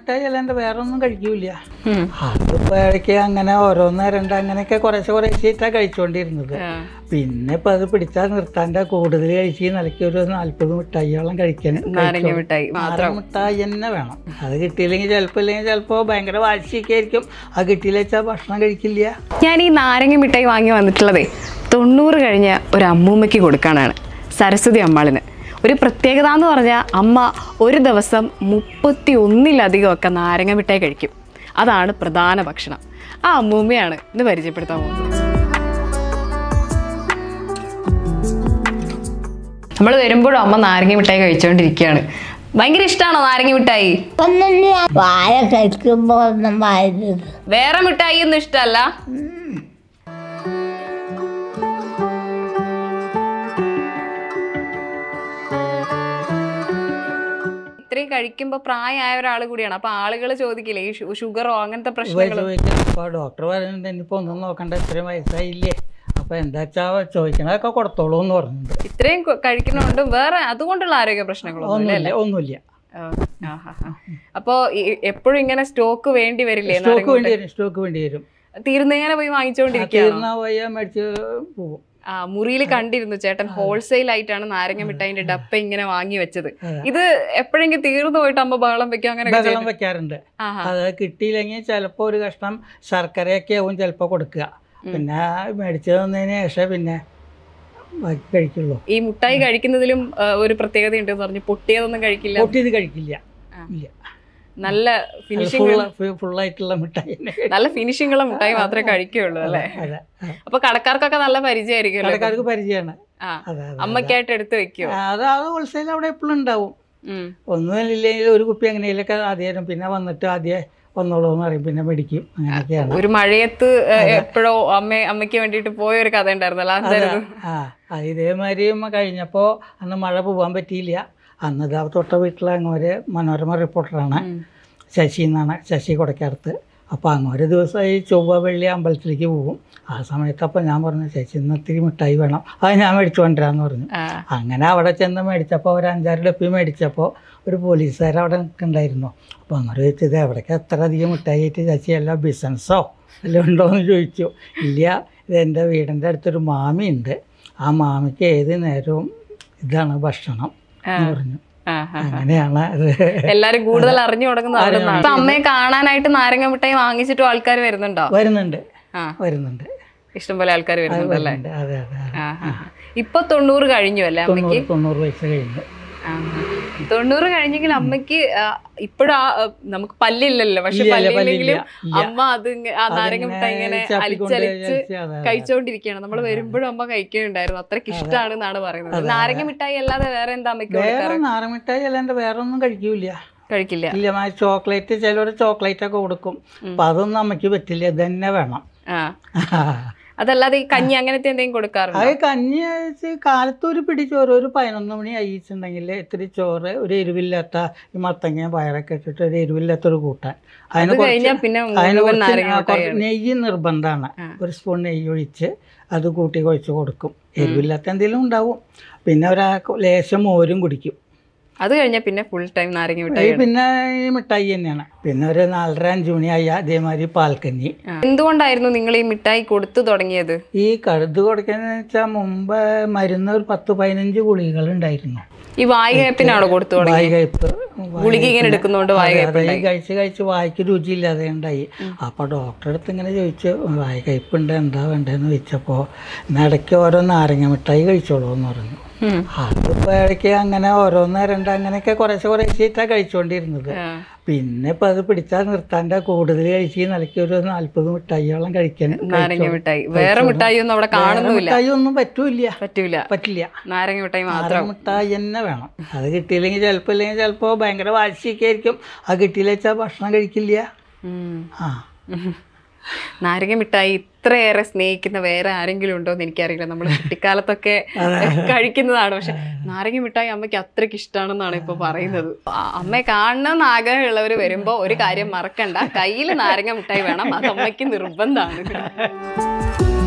മിഠായി അല്ലാണ്ട് വേറെ ഒന്നും കഴിക്കൂല ഉം. അതിപ്പോ ഇടയ്ക്ക് അങ്ങനെ ഓരോന്ന് രണ്ട് അങ്ങനെയൊക്കെ കുറേശ്ശെ കുറേശ്ശായിട്ടാണ് കഴിച്ചുകൊണ്ടിരുന്നത് ആ. പിന്നെ ഇപ്പൊ അത് പിടിച്ചാൽ നിർത്താണ്ട് കൂടുതൽ കഴിച്ച് ഈ നിലയ്ക്ക് ഒരു നാല്പത് മിഠായിയോളം കഴിക്കാൻ നാരങ്ങ മിഠായി മാത്രം നാരങ്ങ മിഠായി തന്നെ വേണം അത് കിട്ടിയില്ലെങ്കിൽ ചിലപ്പോൾ ഇല്ലെങ്കിൽ ചിലപ്പോൾ ഭയങ്കര വാശിയൊക്കെ ആയിരിക്കും അത് കിട്ടിയില്ല വെച്ചാൽ ഭക്ഷണം കഴിക്കില്ല ഞാൻ ഈ നാരങ്ങ മിഠായി വാങ്ങി വന്നിട്ടുള്ളതേ തൊണ്ണൂറ് കഴിഞ്ഞ ഒരു അമ്മൂമ്മയ്ക്ക് കൊടുക്കാനാണ് സരസ്വതി അമ്മാളിന് ഒരു പ്രത്യേകത എന്ന് പറഞ്ഞാൽ അമ്മ ഒരു ദിവസം മുപ്പത്തി ഒന്നിലധികമൊക്കെ നാരങ്ങ മിഠായി കഴിക്കും അതാണ് പ്രധാന ഭക്ഷണം ആ അമ്മൂമ്മയാണ് ഇന്ന് പരിചയപ്പെടുത്താൻ പോകുന്നത് നമ്മൾ വരുമ്പോഴും അമ്മ നാരങ്ങ മിഠായി കഴിച്ചുകൊണ്ടിരിക്കുകയാണ് ഭയങ്കര ഇഷ്ടമാണോ നാരങ്ങ മിഠായി ഒന്നും വാഴ കഴിക്കുമ്പോ ഒന്നും വാഴരുത് വേറെ മിഠായി ഒന്നും ഇഷ്ടമല്ല ഇത്രയും കഴിക്കുമ്പോ പ്രായമായ ഒരാൾ കൂടിയാണ് അപ്പൊ ആളുകൾ ചോദിക്കില്ലേ ഈ ഷു- ഷുഗറോ അങ്ങനത്തെ പ്രശ്നങ്ങൾ ചോദിക്കാം അപ്പോൾ ഡോക്ടർ പറയുന്നുണ്ട് ഇനിയിപ്പോൾ ഒന്നും നോക്കണ്ട ഇത്രയും വയസ്സായില്ലേ അപ്പോൾ എന്താ വെച്ചാൽ ചോദിക്കണതൊക്കെ കൊടുത്തോളൂ എന്ന് പറഞ്ഞിട്ടുണ്ട് ഇത്രയും കൊ- കഴിക്കുന്നതുകൊണ്ട് വേറെ അതുകൊണ്ടുള്ള ആരോഗ്യ പ്രശ്നങ്ങളൊന്നും ഒന്നുമില്ല ഒന്നുമില്ല അപ്പോ എപ്പോഴും ഇങ്ങനെ സ്റ്റോക്ക് വേണ്ടി വരില്ലേ സ്റ്റോക്ക് വേണ്ടി വരും സ്റ്റോക്ക് വേണ്ടി വരും തീർന്നിങ്ങനെ പോയി വാങ്ങിച്ചുകൊണ്ടിരിക്കുക തീർന്ന പോയാൽ മേടിച്ച് പോകും ആ മുറിയിൽ കണ്ടിരുന്നു ചേട്ടൻ ഹോൾസെയിൽ ആയിട്ടാണ് നാരങ്ങ മിഠായിന്റെ ഡപ്പ ഇങ്ങനെ വാങ്ങി വെച്ചത് ഇത് എപ്പോഴെങ്കിലും തീർന്നു പോയിട്ട് അമ്മ ബഹളം വെക്കും അങ്ങനെ ബഹളം വെക്കാറുണ്ട് ആഹാ. അത് കിട്ടിയില്ലെങ്കിൽ ചിലപ്പോൾ ഒരു കഷ്ണം ശർക്കരയൊക്കെ ആവും ചിലപ്പോൾ കൊടുക്കുക പിന്നെ മേടിച്ച് തന്നതിന് ശേഷം പിന്നെ ബാക്കി കഴിക്കുള്ളൂ ഈ മുട്ടായി കഴിക്കുന്നതിലും ആ, ഒരു പ്രത്യേകത ഉണ്ടെന്ന് പറഞ്ഞു പൊട്ടിയതൊന്നും കഴിക്കില്ല പൊട്ടിയത് കഴിക്കില്ല ആ. ഇല്ല നല്ല ഫിനിഷിംഗ് ഫുൾ ഫുള്ളായിട്ടുള്ള മിഠായി തന്നെ കഴിക്കും. നല്ല ഫിനിഷിംഗ് ഉള്ള മുട്ടായി മാത്രമേ കഴിക്കുകയുള്ളൂ അല്ലേ അതെ ആ. അപ്പൊ കടക്കാർക്കൊക്കെ നല്ല പരിചയമായിരിക്കും അല്ലേ? കടക്കാർക്ക് പരിചയമാണ് ആ അതെ അതെ അമ്മയ്ക്കായിട്ട് എടുത്തു വെക്കുവോ അത് അത് ഹോൾസെയിൽ അവിടെ എപ്പോഴും ഉണ്ടാവും ഉം. ഒന്നുമില്ലെങ്കിൽ ഒരു കുപ്പി എങ്ങനെയൊക്കെ ആദ്യം പിന്നെ വന്നിട്ട് ആദ്യം വന്നോളൂ എന്ന് പറയും പിന്നെ മേടിക്കും അങ്ങനെയൊക്കെയാണ് ഒരു മഴയത്ത് ഏ, എപ്പോഴോ അമ്മ അമ്മയ്ക്ക് വേണ്ടിയിട്ട് പോയ ഒരു കഥ ഉണ്ടായിരുന്നല്ലോ എന്തായിരുന്നു ആ അത് ഇതേമാതിരി ഉമ്മ കഴിഞ്ഞപ്പോൾ അന്ന് മഴ പോകാൻ പറ്റിയില്ല അന്ന് ഇതാ തൊട്ട വീട്ടിലെ അങ്ങോര് മനോരമ റിപ്പോർട്ടറാണ് ശശി എന്നാണ് ശശി കൊടക്കടുത്ത് അപ്പോൾ അങ്ങോര് ദിവസമായി ചൊവ്വ വെള്ളി അമ്പലത്തിലേക്ക് പോകും ആ സമയത്ത് അപ്പോൾ ഞാൻ പറഞ്ഞു ശശി ഇന്ന് ഇത്തിരി മിഠായി വേണം അത് ഞാൻ മേടിച്ചു കൊണ്ടുവരാമെന്ന് പറഞ്ഞു ആ അങ്ങനെ അവിടെ ചെന്ന് മേടിച്ചപ്പോൾ ഒരു അഞ്ചാറ് ഡപ്പി മേടിച്ചപ്പോൾ ഒരു പോലീസുകാർ അവിടെ നിൽക്കുന്നുണ്ടായിരുന്നു അപ്പോൾ അങ്ങനെ ചോദിച്ചത് എവിടേക്ക് എത്ര അധികം മിഠായി ആയിട്ട് ചേച്ചി എല്ലാ ബിസിനസ്സോ വല്ലതും ഉണ്ടോ എന്ന് ചോദിച്ചു ഇല്ല ഇത് എൻ്റെ വീടിൻ്റെ അടുത്തൊരു മാമിയുണ്ട് ആ മാമിക്ക് ഏത് നേരവും ഇതാണ് ഭക്ഷണം എന്ന് പറഞ്ഞു ആ, ആ. അങ്ങനെയാണ് അത് എല്ലാരും കൂടുതൽ അറിഞ്ഞു തുടങ്ങുന്നത് അവിടെ നിന്നാണ് അപ്പൊ അമ്മയെ കാണാനായിട്ട് നാരങ്ങ മിഠായി വാങ്ങിച്ചിട്ടും ആൾക്കാർ വരുന്നുണ്ടോ വരുന്നുണ്ട് ആ വരുന്നുണ്ട് ഇഷ്ടംപോലെ ആൾക്കാർ വരുന്നുണ്ട് അല്ലേ വരുന്നുണ്ട് അതെ അതെ അതെ. ആ, ആ, ആ. ഇപ്പൊ തൊണ്ണൂറ് കഴിഞ്ഞു അല്ലേ അമ്മയ്ക്ക് തൊണ്ണൂറ് തൊണ്ണൂറ് വയസ്സ് കഴിഞ്ഞു ആ, ആ. തൊണ്ണൂറ് കഴിഞ്ഞെങ്കിൽ അമ്മയ്ക്ക് ഇപ്പോഴും നമുക്ക് പല്ലില്ലല്ലോ പക്ഷെ ഇല്ല, ഇല്ല, പല്ലില്ലെങ്കിലും പല്ലില്ല. ഇല്ല. അമ്മ അത് ഇങ്ങ- ആ നാരങ്ങ മിഠായി ഇങ്ങനെ ചപ്പിക്കൊണ്ട് അലിച്ചലിച്ച് ചലിച്ച് അതെ, അതെ. കഴിച്ചോണ്ടിരിക്കുകയാണ് നമ്മൾ വരുമ്പോഴും അമ്മ കഴിക്കുന്നുണ്ടായിരുന്നു അത്രയ്ക്ക് ഇഷ്ടമാണ് എന്നാണ് പറയുന്നത് നാരങ്ങ മിഠായി അല്ലാതെ വേറെ എന്താ അമ്മയ്ക്ക് വേറെ കൊടുക്കാറ് നാരമിഠായി അല്ലാണ്ട് വേറെ ഒന്നും കഴിക്കൂല കഴിക്കില്ല ഇല്ല ആ ചോക്ലേറ്റ് ചിലർ ചോക്ലേറ്റ് ഒക്കെ കൊടുക്കും അപ്പൊ അതൊന്നും അമ്മയ്ക്ക് പറ്റില്ല ഇത് തന്നെ വേണം ആ അതല്ലാതെ ഈ കഞ്ഞി അങ്ങനത്തെ എന്തെങ്കിലും കൊടുക്കാറുണ്ടോ അത് കഞ്ഞി വെച്ച് കാലത്ത് ഒരു പിടി ചോറ് ഒരു പതിനൊന്ന് മണി അയച്ചിട്ടുണ്ടെങ്കിൽ ഇത്തിരി ചോറ് ഒരു എരിവില്ലാത്ത ഈ മത്തങ്ങ പയറൊക്കെ ഇട്ടിട്ട് ഒരു എരിവില്ലാത്ത ഒരു കൂട്ടാൻ അതിന് അത് കഴിഞ്ഞാൽ കുറച്ച് പിന്നെ അതിന് മുഴുവൻ കുറച്ച് നാരങ്ങ ആ, മിഠായി കുറച്ച് നെയ്യ് നിർബന്ധമാണ് ആ. ഒരു സ്പൂൺ നെയ്യ് ഒഴിച്ച് അത് കൂട്ടി കുഴച്ച് കൊടുക്കും എരിവില്ലാത്ത എന്തെങ്കിലും ഉണ്ടാവും പിന്നെ ഒരാൾക്ക് ലേശം മോരും കുടിക്കും അത് കഴിഞ്ഞാൽ പിന്നെ ഫുൾ ടൈം നാരങ്ങ ഈ മിഠായി പിന്നെ ഈ മിഠായി തന്നെയാണ് പിന്നെ ഒരു നാലര അഞ്ച് മണിയായി അതേമാതിരി പാൽക്കഞ്ഞി എന്തുകൊണ്ടായിരുന്നു നിങ്ങൾ ഈ മിഠായി കൊടുത്തു തുടങ്ങിയത് ഈ കഴുത് കൊടുക്കാന്ന് വെച്ചാൽ മുമ്പ് മരുന്ന് ഒരു പത്ത് പതിനഞ്ച് ഗുളികകൾ ഉണ്ടായിരുന്നു ഈ വായ്കയപ്പിനാണോ കൊടുത്തു തുടങ്ങിയത് വായ്കയ്പ്പ് ഗുളിക ഇങ്ങനെ എടുക്കുന്നതുകൊണ്ട് വായ്കയപ്പ് ഈ കഴിച്ച് കഴിച്ച് വായ്ക്ക് രുചിയില്ലാതെ ഉണ്ടായി അപ്പോൾ ഡോക്ടറെ അടുത്ത് ഇങ്ങനെ ചോദിച്ചു വായ്കയ്പ്പുണ്ട് എന്താ വേണ്ടതെന്ന് ചോദിച്ചപ്പോൾ ഇടയ്ക്ക് ഓരോ നാരങ്ങ മിഠായി കഴിച്ചോളൂ എന്ന് പറഞ്ഞു ഉം. അതിപ്പോൾ ഇടയ്ക്ക് അങ്ങനെ ഓരോന്ന് രണ്ട് അങ്ങനെയൊക്കെ കുറേശ്ശെ കുറേശ്ശായിട്ടാണ് കഴിച്ചുകൊണ്ടിരുന്നത് ആ. പിന്നെ ഇപ്പം അത് പിടിച്ചാൽ നിർത്താണ്ട് കൂടുതൽ കഴിച്ച് ഈ നിലയ്ക്ക് ഒരു നാല്പത് മിഠായിയോളം കഴിക്കാൻ നാരങ്ങ മിഠായി വേറെ മിഠായി ഒന്നും അവിടെ കാണുന്നുമില്ല മിഠായി ഒന്നും പറ്റൂല പറ്റൂല പറ്റില്ല നാരങ്ങ മിഠായി മാത്രം നാരങ്ങ മിഠായി തന്നെ വേണം അത് കിട്ടിയില്ലെങ്കിൽ ചിലപ്പോൾ ഇല്ലെങ്കിൽ ചിലപ്പോൾ ഭയങ്കര വാശിയൊക്കെ ആയിരിക്കും അത് കിട്ടിയില്ല വെച്ചാൽ ഭക്ഷണം കഴിക്കില്ല ഉം. ആ ഉം. നാരങ്ങ മിഠായി ഇത്രയേറെ സ്നേഹിക്കുന്ന വേറെ ആരെങ്കിലും ഉണ്ടോ എന്ന് എനിക്കറിയില്ല നമ്മൾ കുട്ടിക്കാലത്തൊക്കെ കഴിക്കുന്നതാണ് പക്ഷെ നാരങ്ങ മിഠായി അമ്മയ്ക്ക് അത്രയ്ക്ക് ഇഷ്ടമാണെന്നാണ് ഇപ്പൊ പറയുന്നത് ആ, അമ്മയെ കാണണമെന്ന് ആഗ്രഹമുള്ളവർ വരുമ്പോ ഒരു കാര്യം മറക്കണ്ട കയ്യിൽ നാരങ്ങ മിഠായി വേണം അത് അമ്മയ്ക്ക് നിർബന്ധമാണ്